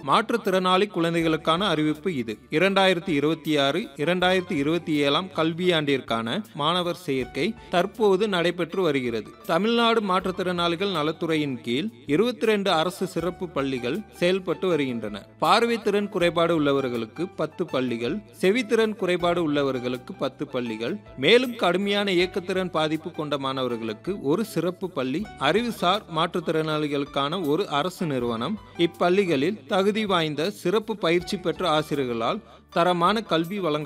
மாற்றுத்திறனாளி குழந்தைகளுக்கான அறிவிப்பு இது இரண்டாயிரத்தி இருபத்தி ஆறு இரண்டாயிரத்தி இருபத்தி ஏழாம் கல்வியாண்டிற்கான மாணவர் சேர்க்கை தற்போது நடைபெற்று வருகிறது தமிழ்நாடு மாற்றுத்திறனாளிகள் நலத்துறையின் கீழ் இருபத்தி ரெண்டு அரசு சிறப்பு பள்ளிகள் செயல்பட்டு வருகின்றன பார்வைத்திறன் குறைபாடு உள்ளவர்களுக்கு பத்து பள்ளிகள் செவித்திறன் குறைபாடு உள்ளவர்களுக்கு பத்து பள்ளிகள் மேலும் கடுமையான இயக்கத்திறன் பாதிப்பு கொண்ட மாணவர்களுக்கு ஒரு சிறப்பு பள்ளி அறிவுசார் மாற்றுத்திறனாளிகளுக்கான ஒரு அரசு நிறுவனம் இப்பள்ளிகளில் தகுதி வாய்ந்த சிறப்பு பயிற்சி பெற்ற ஆசிரியர்களால் தரமான கல்வி வழங்க